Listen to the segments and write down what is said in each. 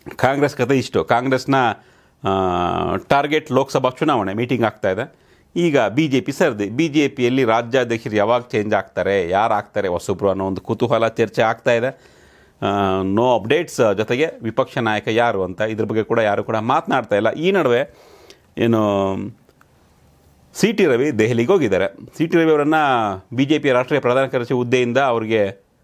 ಕಾಂಗ್ರೆಸ್ ಕತೆ ಇಷ್ಟು ಕಾಂಗ್ರೆಸ್ನ ಆ, ಟಾರ್ಗೆಟ್ ಲೋಕಸಭಾ ಚುನಾವಣೆ ಮೀಟಿಂಗ್ ಆಗ್ತಾ ಇದೆ ಈಗ ಬಿ ಜೆ ಪಿ ಸರ್ದಿ ಬಿ ಜೆ ಪಿಯಲ್ಲಿ ರಾಜ್ಯಾಧ್ಯಕ್ಷರು ಯಾವಾಗ ಚೇಂಜ್ ಆಗ್ತಾರೆ ಯಾರು ಆಗ್ತಾರೆ ಹೊಸಬ್ರು ಅನ್ನೋ ಒಂದು ಕುತೂಹಲ ಚರ್ಚೆ ಆಗ್ತಾ ಇದೆ ನೋ ಅಪ್ಡೇಟ್ಸ್ ಜೊತೆಗೆ ವಿಪಕ್ಷ ನಾಯಕ ಯಾರು ಅಂತ ಇದ್ರ ಬಗ್ಗೆ ಕೂಡ ಯಾರು ಕೂಡ ಮಾತನಾಡ್ತಾ ಇಲ್ಲ ಈ ನಡುವೆ ಏನು ಸಿ ಟಿ ರವಿ ದೆಹಲಿಗೆ ಹೋಗಿದ್ದಾರೆ ಸಿ ಟಿ ರವಿ ಅವರನ್ನು ಬಿ ಜೆ ಪಿಯ ರಾಷ್ಟ್ರೀಯ ಪ್ರಧಾನ ಕಾರ್ಯದರ್ಶಿ ಹುದ್ದೆಯಿಂದ ಅವರಿಗೆ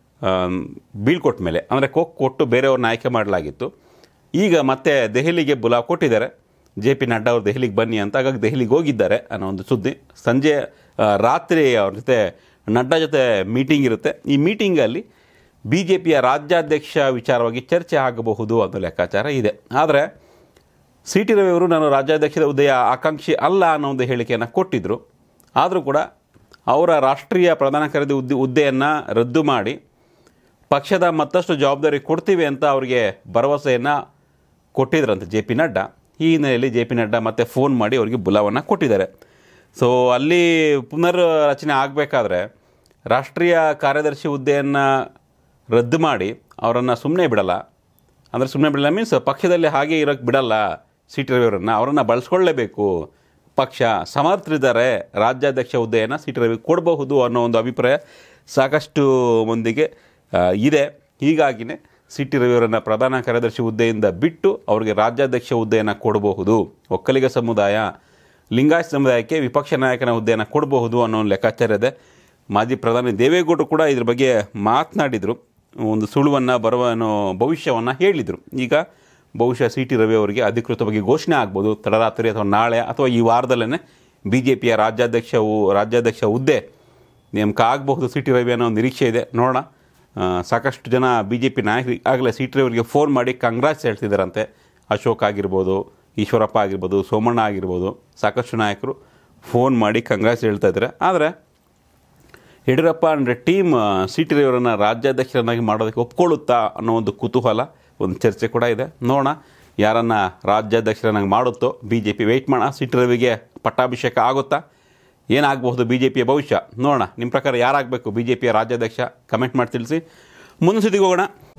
ಬೀಳ್ಕೊಟ್ಟ ಮೇಲೆ ಅಂದರೆ ಕೋಕ್ ಕೊಟ್ಟು ಬೇರೆಯವ್ರನ್ನ ಆಯ್ಕೆ ಮಾಡಲಾಗಿತ್ತು ಈಗ ಮತ್ತೆ ದೆಹಲಿಗೆ ಬುಲಾವ್ ಕೊಟ್ಟಿದ್ದಾರೆ ಜೆ ಪಿ ನಡ್ಡಾ ಅವರು ದೆಹಲಿಗೆ ಬನ್ನಿ ಅಂತ ಹಾಗಾಗಿ ದೆಹಲಿಗೆ ಹೋಗಿದ್ದಾರೆ ಅನ್ನೋ ಒಂದು ಸುದ್ದಿ ಸಂಜೆ ಆ, ರಾತ್ರಿ ಅವ್ರ ಜೊತೆ ನಡ್ಡಾ ಜೊತೆ ಮೀಟಿಂಗ್ ಇರುತ್ತೆ ಈ ಮೀಟಿಂಗಲ್ಲಿ ಬಿ ಜೆ ಪಿಯ ರಾಜ್ಯಾಧ್ಯಕ್ಷ ವಿಚಾರವಾಗಿ ಚರ್ಚೆ ಆಗಬಹುದು ಅನ್ನೋ ಲೆಕ್ಕಾಚಾರ ಇದೆ ಆದರೆ ಸಿ ಟಿ ರವಿ ಅವರು ನಾನು ರಾಜ್ಯಾಧ್ಯಕ್ಷದ ಹುದ್ದೆಯ ಆಕಾಂಕ್ಷಿ ಅಲ್ಲ ಅನ್ನೋ ಒಂದು ಹೇಳಿಕೆಯನ್ನು ಕೊಟ್ಟಿದ್ದರು ಆದರೂ ಕೂಡ ಅವರ ರಾಷ್ಟ್ರೀಯ ಪ್ರಧಾನ ಕಾರ್ಯದರ್ಶಿ ಹುದ್ದೆ ಹುದ್ದೆಯನ್ನು ರದ್ದು ಮಾಡಿ ಪಕ್ಷದ ಮತ್ತಷ್ಟು ಜವಾಬ್ದಾರಿ ಕೊಡ್ತೀವಿ ಅಂತ ಅವರಿಗೆ ಭರವಸೆಯನ್ನು ಕೊಟ್ಟಿದ್ರಂತೆ ಜೆ ಪಿ ನಡ್ಡಾ ಈ ಹಿನ್ನೆಲೆಯಲ್ಲಿ ಜೆ ಪಿ ನಡ್ಡಾ ಮತ್ತೆ ಫೋನ್ ಮಾಡಿ ಅವರಿಗೆ ಬುಲಾವನ್ನು ಕೊಟ್ಟಿದ್ದಾರೆ ಸೊ ಅಲ್ಲಿ ಪುನರ್ ರಚನೆ ಆಗಬೇಕಾದ್ರೆ ರಾಷ್ಟ್ರೀಯ ಕಾರ್ಯದರ್ಶಿ ಹುದ್ದೆಯನ್ನು ರದ್ದು ಮಾಡಿ ಅವರನ್ನು ಸುಮ್ಮನೆ ಬಿಡಲ್ಲ ಅಂದರೆ ಸುಮ್ಮನೆ ಬಿಡಲ್ಲ ಮೀನ್ಸ್ ಪಕ್ಷದಲ್ಲಿ ಹಾಗೆ ಇರೋಕ್ಕೆ ಬಿಡಲ್ಲ ಸಿ ಟಿ ರವಿಯವರನ್ನು ಅವರನ್ನು ಬಳಸ್ಕೊಳ್ಳೇಬೇಕು ಪಕ್ಷ ಸಮರ್ಥರಿದ್ದಾರೆ ರಾಜ್ಯಾಧ್ಯಕ್ಷ ಹುದ್ದೆಯನ್ನು ಸಿ ಟಿ ರವಿ ಕೊಡಬಹುದು ಅನ್ನೋ ಒಂದು ಅಭಿಪ್ರಾಯ ಸಾಕಷ್ಟು ಮಂದಿಗೆ ಆ, ಇದೆ ಹೀಗಾಗಿನೇ ಸಿ ಟಿ ರವಿಯವರನ್ನು ಪ್ರಧಾನ ಕಾರ್ಯದರ್ಶಿ ಹುದ್ದೆಯಿಂದ ಬಿಟ್ಟು ಅವರಿಗೆ ರಾಜ್ಯಾಧ್ಯಕ್ಷ ಹುದ್ದೆಯನ್ನು ಕೊಡಬಹುದು ಒಕ್ಕಲಿಗ ಸಮುದಾಯ ಲಿಂಗಾಯತ್ ಸಮುದಾಯಕ್ಕೆ ವಿಪಕ್ಷ ನಾಯಕನ ಹುದ್ದೆಯನ್ನು ಕೊಡಬಹುದು ಅನ್ನೋ ಒಂದು ಲೆಕ್ಕಾಚಾರ ಇದೆ ಮಾಜಿ ಪ್ರಧಾನಿ ದೇವೇಗೌಡರು ಕೂಡ ಇದ್ರ ಬಗ್ಗೆ ಮಾತನಾಡಿದರು ಒಂದು ಸುಳುವನ್ನು ಬರುವ ಏನೋ ಭವಿಷ್ಯವನ್ನು ಹೇಳಿದರು ಈಗ ಬಹುಶಃ ಸಿ ಟಿ ರವಿ ಅವರಿಗೆ ಅಧಿಕೃತವಾಗಿ ಘೋಷಣೆ ಆಗ್ಬೋದು ತಡರಾತ್ರಿ ಅಥವಾ ನಾಳೆ ಅಥವಾ ಈ ವಾರದಲ್ಲೇ ಬಿ ಜೆ ಪಿಯ ರಾಜ್ಯಾಧ್ಯಕ್ಷ ಹು- ರಾಜ್ಯಾಧ್ಯಕ್ಷ ಹುದ್ದೆ ನೇಮಕ ಆಗಬಹುದು ಸಿ ಟಿ ರವಿ ಅನ್ನೋ ಒಂದು ನಿರೀಕ್ಷೆ ಇದೆ ನೋಡೋಣ ಆ, ಸಾಕಷ್ಟು ಜನ ಬಿ ಜೆ ಪಿ ನಾಯಕರು ಆಗಲೇ ಸಿ ಟಿ ರವಿಗೆ ಫೋನ್ ಮಾಡಿ ಕಂಗ್ರಾಟ್ಸ್ ಹೇಳ್ತಿದ್ದಾರಂತೆ ಅಶೋಕ್ ಆಗಿರ್ಬೋದು ಈಶ್ವರಪ್ಪ ಆಗಿರ್ಬೋದು ಸೋಮಣ್ಣ ಆಗಿರ್ಬೋದು ಸಾಕಷ್ಟು ನಾಯಕರು ಫೋನ್ ಮಾಡಿ ಕಂಗ್ರಾಟ್ಸ್ ಹೇಳ್ತಾ ಇದ್ದಾರೆ ಆದರೆ ಯಡಿಯೂರಪ್ಪ ಅಂದರೆ ಟೀಮ್ ಸಿ ಟಿ ರವಿಯವರನ್ನು ರಾಜ್ಯಾಧ್ಯಕ್ಷರನ್ನಾಗಿ ಮಾಡೋದಕ್ಕೆ ಒಪ್ಕೊಳ್ಳುತ್ತಾ ಅನ್ನೋ ಒಂದು ಕುತೂಹಲ ಒಂದು ಚರ್ಚೆ ಕೂಡ ಇದೆ ನೋಡೋಣ ಯಾರನ್ನು ರಾಜ್ಯಾಧ್ಯಕ್ಷರನ್ನಾಗಿ ಮಾಡುತ್ತೋ ಬಿ ಜೆ ಪಿ ವೆಯ್ಟ್ ಮಾಡೋಣ ಸಿ ಟಿ ರವಿಗೆ ಪಟ್ಟಾಭಿಷೇಕ ಆಗುತ್ತಾ ಏನಾಗಬಹುದು ಬಿ ಜೆ ಪಿಯ ಭವಿಷ್ಯ ನೋಡೋಣ ನಿಮ್ಮ ಪ್ರಕಾರ ಯಾರಾಗಬೇಕು ಬಿ ಜೆ ಪಿಯ ರಾಜ್ಯಾಧ್ಯಕ್ಷ ಕಮೆಂಟ್ ಮಾಡಿ ತಿಳಿಸಿ ಮುಂದಿನ ಸುದ್ದಿಗೆ ಹೋಗೋಣ